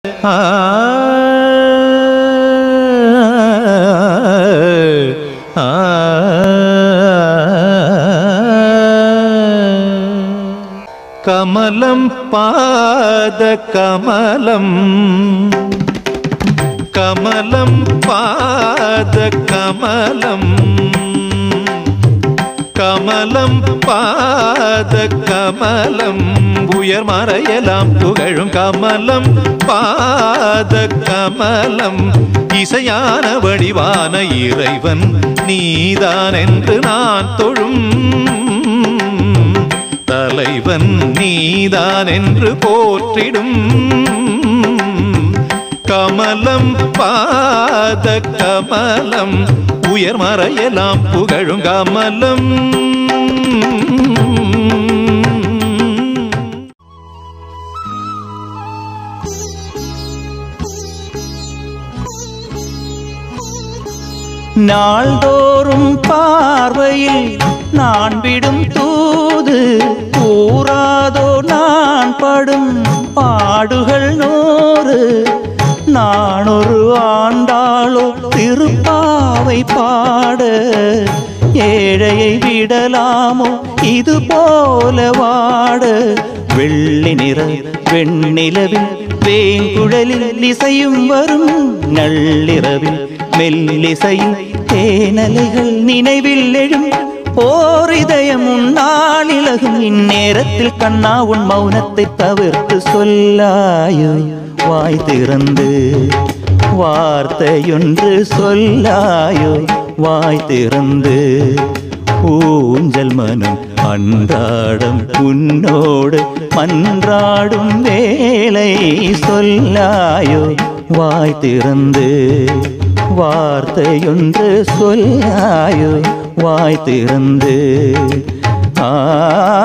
ஆ ஆ கமலம் பாத கமலம் கமலம் பாத கமலம் கமலம் பாத கமலம் உயர் மறையலாம் புகழும் கமலம் பாத கமலம் இசையான வடிவான இறைவன் நீதான் என்று நான் தொழும் தலைவன் நீதான் என்று போற்றிடும் கமலம் பாத கமலம் உயர் மறையலாம் புகழும் கமலம் நாள்தோறும் பார்வையில் நான் விடும் தூது கூறாதோ நான் படும் பாடுகள் நூறு நான் ஒரு ஆண்டாளோ திருப்பாவை பாட ஏழையை விடலாமோ இது போல வாட வெள்ளி நிற வெண்ணிலவில் வேங்குழலில் இசையும் வரும் நள்ளிரவில் மெல்லிசையும் தேனலைகள் நினைவில் எழும் ஓர் இதயம் உன்னால் இலகும் இந்நேரத்தில் கண்ணா உன் மௌனத்தை தவிர்த்து சொல்லாயோ வாய் திறந்து வார்த்தையொன்று சொல்லாயோ வாய் திறந்து ஊஞ்சல் மனம் அன்றாடம் உன்னோடு மன்றாடும் வேலை சொல்லாயோ வாய் திறந்து வார்த்தையொன்று சொல்லாயோ வாய் திறந்து ஆ